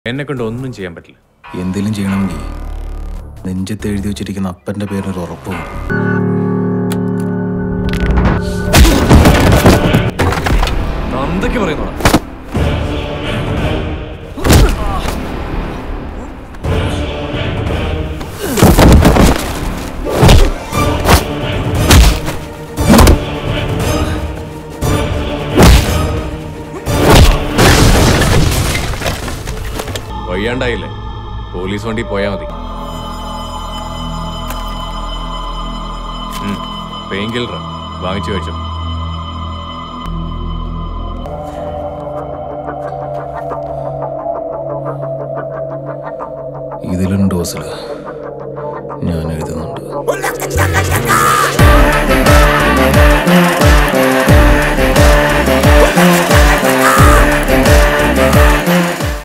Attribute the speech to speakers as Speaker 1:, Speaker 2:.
Speaker 1: എന്നെ കൊണ്ട് ഒന്നും ചെയ്യാൻ പറ്റില്ല
Speaker 2: എന്തെങ്കിലും ചെയ്യണമെങ്കിൽ നെഞ്ചത്ത് എഴുതി വെച്ചിരിക്കുന്ന അപ്പന്റെ പേരിനൊരു ഉറപ്പ് വേണം.
Speaker 1: എന്തൊക്കെ പറയുന്നു വയ്യാണ്ടായില്ലേ പോലീസ് വണ്ടി പോയാ മതി പെയിൻ കില്ലർ വാങ്ങിച്ചു വെച്ചു
Speaker 2: ഇതിലും ഡോസിൽ ഞാൻ എഴുതുന്നുണ്ട്
Speaker 3: Hola,